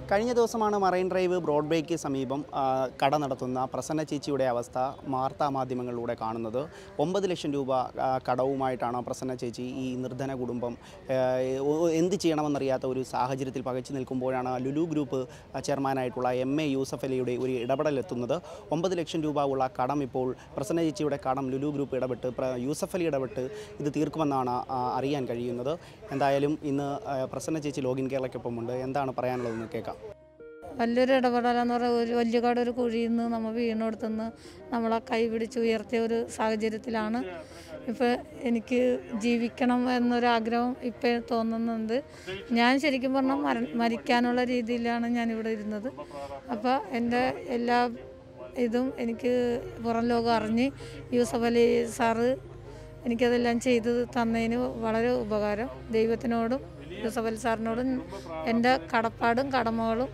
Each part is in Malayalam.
കഴിഞ്ഞ ദിവസമാണ് മറൈൻ ഡ്രൈവ് ബ്രോഡ് ബേക്ക് സമീപം ആ, കട നടത്തുന്ന പ്രസന്ന ചേച്ചിയുടെ അവസ്ഥ വാർത്താ മാധ്യമങ്ങളിലൂടെ കാണുന്നത് ഒമ്പത് ലക്ഷം രൂപ ആ, കടവുമായിട്ടാണ് പ്രസന്ന ചേച്ചി ഈ നിർധന കുടുംബം ആ, ഒ- എന്ത് ചെയ്യണമെന്നറിയാത്ത ഒരു സാഹചര്യത്തിൽ പകച്ചു നിൽക്കുമ്പോഴാണ് ലുലു ഗ്രൂപ്പ് ആ, ചെയർമാനായിട്ടുള്ള എം എ യൂസഫ് അലിയുടെ ഒരു ഇടപെടലെത്തുന്നത് ഒമ്പത് ലക്ഷം രൂപ ഉള്ള കടം ഇപ്പോൾ പ്രസന്ന ചേച്ചിയുടെ കടം ലുലു ഗ്രൂപ്പ് ഇടപെട്ട് പ്ര- യൂസഫ് അലി ഇടപെട്ട് ഇത് തീർക്കുമെന്നാണ് ആ, അറിയാൻ കഴിയുന്നത് എന്തായാലും ഇന്ന് ആ, പ്രസന്ന ചേച്ചി ലോഗിൻ കേരളയ്ക്കൊപ്പമുണ്ട് എന്താണ് പറയാനുള്ളതെന്ന് കേൾക്കാം വലിയൊരു ഇടപെടലെന്ന് പറയുക ഒരു വലിയ കട ഒരു കുഴിയിൽ നിന്ന് നമ്മൾ വീണെടുത്തുനിന്ന് നമ്മളെ കൈ പിടിച്ച് ഉയർത്തിയ ഒരു സാഹചര്യത്തിലാണ് ഇപ്പോൾ എനിക്ക് ജീവിക്കണം എന്നൊരാഗ്രഹം ഇപ്പോൾ തോന്നുന്നുണ്ട് ഞാൻ ശരിക്കും പറഞ്ഞാൽ മര മരിക്കാനുള്ള രീതിയിലാണ് ഞാനിവിടെ ഇരുന്നത് അപ്പോൾ എൻ്റെ എല്ലാ ഇതും എനിക്ക് പുറം ലോകം അറിഞ്ഞ് യൂസഫ് അലി സാറ് എനിക്കതെല്ലാം ചെയ്ത് തന്നതിന് വളരെ ഉപകാരം ദൈവത്തിനോടും യൂസഫ് അലി സാറിനോടും എൻ്റെ കടപ്പാടും കടമകളും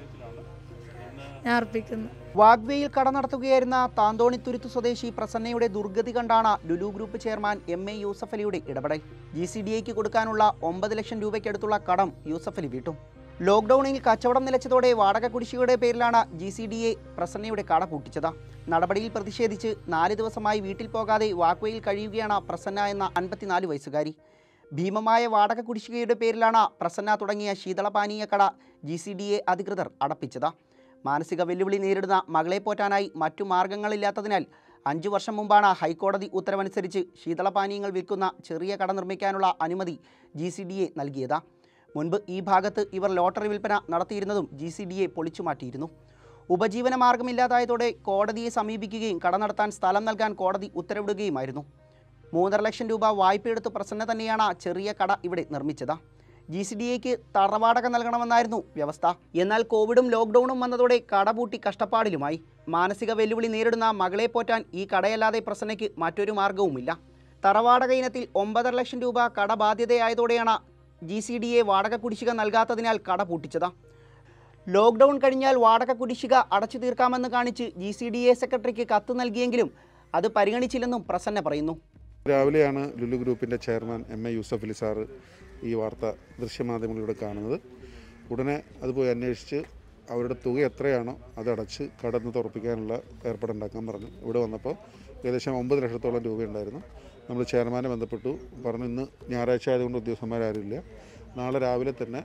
ഞാൻ അർപ്പിക്കുന്നു വാഗ്വേയിൽ കട നടത്തുകയായിരുന്ന താന്തോണിത്തുരുത്ത് സ്വദേശി പ്രസന്നയുടെ ദുർഗതി കണ്ടാണ് Lulu group chairman M A Yusuf അലിയുടെ ഇടപെടൽ ജി സി ഡി എക്ക് കൊടുക്കാനുള്ള ഒമ്പത് ലക്ഷം രൂപയ്ക്കടുത്തുള്ള കടം യൂസഫ് അലി വീട്ടും ലോക്ക്ഡൌണിൽ കച്ചവടം നിലച്ചതോടെ വാടക കുടിശ്ശികയുടെ പേരിലാണ് ജി സി ഡി എ പ്രസന്നയുടെ കട പൂട്ടിച്ചത് നടപടിയിൽ പ്രതിഷേധിച്ച് നാല് ദിവസമായി വീട്ടിൽ പോകാതെ വാഗ്വേയിൽ കഴിയുകയാണ് പ്രസന്ന എന്ന അൻപത്തിനാല് വയസ്സുകാരി ഭീമമായ വാടക കുടിശ്ശികയുടെ പേരിലാണ് പ്രസന്ന തുടങ്ങിയ ശീതളപാനീയ കട ജി സി ഡി എ അധികൃതർ അടപ്പിച്ചത് മാനസിക വെല്ലുവിളി നേരിടുന്ന മകളെ പോറ്റാനായി മറ്റു മാർഗങ്ങളില്ലാത്തതിനാൽ അഞ്ചു വർഷം മുമ്പാണ് ഹൈക്കോടതി ഉത്തരവനുസരിച്ച് ശീതളപാനീയങ്ങൾ വിൽക്കുന്ന ചെറിയ കട നിർമ്മിക്കാനുള്ള അനുമതി ജി സി ഡി എ നൽകിയത് മുൻപ് ഈ ഭാഗത്ത് ഇവർ ലോട്ടറി വിൽപ്പന നടത്തിയിരുന്നതും ജി സി ഡി എ പൊളിച്ചുമാറ്റിയിരുന്നു ഉപജീവന മാർഗമില്ലാതായതോടെ കോടതിയെ സമീപിക്കുകയും കട നടത്താൻ സ്ഥലം നൽകാൻ കോടതി ഉത്തരവിടുകയുമായിരുന്നു മൂന്നര ലക്ഷം രൂപ വായ്പയെടുത്ത് പ്രസന്ന തന്നെയാണ് ചെറിയ കട ഇവിടെ നിർമ്മിച്ചത് ജി സി ഡി എക്ക് തറവാടക നൽകണമെന്നായിരുന്നു വ്യവസ്ഥ എന്നാൽ കോവിഡും ലോക്ക്ഡൌണും വന്നതോടെ കട പൂട്ടി കഷ്ടപ്പാടിലുമായി മാനസിക വെല്ലുവിളി നേരിടുന്ന മകളെ പോറ്റാൻ ഈ കടയല്ലാതെ പ്രസന്നയ്ക്ക് മറ്റൊരു മാർഗവുമില്ല തറവാടക ഇനത്തിൽ ഒമ്പതര ലക്ഷം രൂപ കട ബാധ്യതയായതോടെയാണ് ജി സി ഡി എ വാടക കുടിശ്ശിക നൽകാത്തതിനാൽ കട പൂട്ടിച്ചത് ലോക്ക്ഡൌൺ കഴിഞ്ഞാൽ വാടക കുടിശ്ശിക അടച്ചു തീർക്കാമെന്ന് കാണിച്ച് ജി സി ഡി എ സെക്രട്ടറിക്ക് കത്ത് നൽകിയെങ്കിലും അത് പരിഗണിച്ചില്ലെന്നും പ്രസന്ന പറയുന്നു രാവിലെയാണ് ലുലു ഗ്രൂപ്പിൻ്റെ chairman M A Yusuf Ali sir ഈ വാർത്ത ദൃശ്യമാധ്യമങ്ങളിലൂടെ കാണുന്നത് ഉടനെ അത് പോയി അന്വേഷിച്ച് അവരുടെ തുക എത്രയാണോ അതടച്ച് കടന്ന് തുറപ്പിക്കാനുള്ള ഏർപ്പാടുണ്ടാക്കാൻ പറഞ്ഞു ഇവിടെ വന്നപ്പോൾ ഏകദേശം ഒമ്പത് ലക്ഷത്തോളം രൂപയുണ്ടായിരുന്നു നമ്മൾ ചെയർമാനെ ബന്ധപ്പെട്ടു പറഞ്ഞു ഇന്ന് ഞായറാഴ്ച ആയതുകൊണ്ട് ഉദ്യോഗസ്ഥന്മാരാരുമില്ല നാളെ രാവിലെ തന്നെ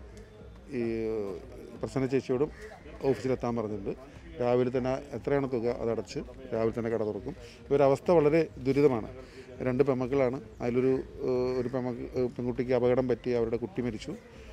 ഈ പ്രസന്ന ചേച്ചിയോടും ഓഫീസിലെത്താൻ പറഞ്ഞിട്ടുണ്ട് രാവിലെ തന്നെ എത്രയാണ് തുക അതടച്ച് രാവിലെ തന്നെ കട തുറക്കും ഇവരവസ്ഥ വളരെ ദുരിതമാണ് രണ്ട് പെമ്മക്കളാണ് അതിലൊരു ഏഹ്, ഒരു പെമ്മക്ക് ഏഹ്, പെൺകുട്ടിക്ക് അപകടം പറ്റി അവരുടെ കുട്ടി മരിച്ചു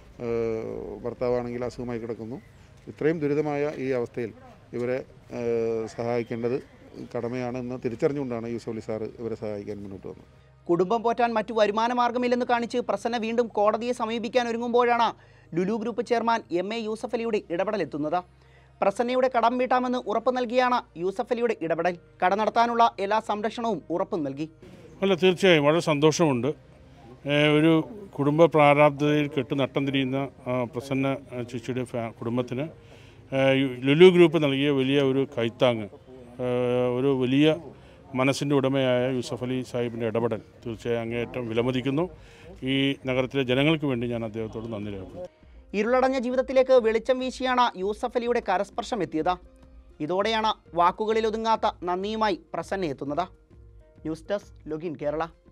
ഏഹ്, ഭർത്താവാണെങ്കിൽ അസുഖമായി കിടക്കുന്നു ഇത്രയും ദുരിതമായ ഈ അവസ്ഥയിൽ ഇവരെ ഏഹ്, സഹായിക്കേണ്ടത് കടമയാണെന്ന് തിരിച്ചറിഞ്ഞുകൊണ്ടാണ് യൂസഫ് അലി സാറ് ഇവരെ സഹായിക്കാൻ മുന്നോട്ട് വന്നത് കുടുംബം പോറ്റാൻ മറ്റു വരുമാന മാർഗമില്ലെന്ന് കാണിച്ച് പ്രസന്ന വീണ്ടും കോടതിയെ സമീപിക്കാൻ ഒരുങ്ങുമ്പോഴാണ് Lulu group chairman M A Yusuf അലിയുടെ ഇടപെടലെത്തുന്നത് പ്രസന്നയുടെ കടം വീട്ടാമെന്ന് ഉറപ്പ് നൽകിയാണ് യൂസഫ് അലിയുടെ ഇടപെടൽ കട നടത്താനുള്ള എല്ലാ സംരക്ഷണവും ഉറപ്പും നൽകി അല്ല തീർച്ചയായും വളരെ സന്തോഷമുണ്ട് ഏഹ് ഒരു കുടുംബ പ്രാരാബ്ധതയിൽ കെട്ട് നട്ടം തിരിയുന്ന ആ, പ്രസന്ന ആ, ചേച്ചിയുടെ ഫാ കുടുംബത്തിന് ഏഹ് യു- ലുലു ഗ്രൂപ്പ് നൽകിയ വലിയ ഒരു കൈത്താങ്ങ് ഏഹ് ഒരു വലിയ മനസ്സിൻ്റെ ഉടമയായ യൂസഫ് അലി സാഹിബിൻ്റെ ഇടപെടൽ തീർച്ചയായും അങ്ങേയറ്റം വിലമതിക്കുന്നു ഈ നഗരത്തിലെ ജനങ്ങൾക്ക് വേണ്ടി ഞാൻ അദ്ദേഹത്തോട് നന്ദി രേഖപ്പെടുത്തുന്നു ഇരുളടഞ്ഞ ജീവിതത്തിലേക്ക് വെളിച്ചം വീശിയാണ് യൂസഫ് അലിയുടെ കരസ്പർശം എത്തിയത് ഇതോടെയാണ് വാക്കുകളിൽ ഒതുങ്ങാത്ത നന്ദിയുമായി പ്രസന്ന എത്തുന്നത് ന്യൂസ് ഡെസ്ക് ലൊഗിൻ കേരള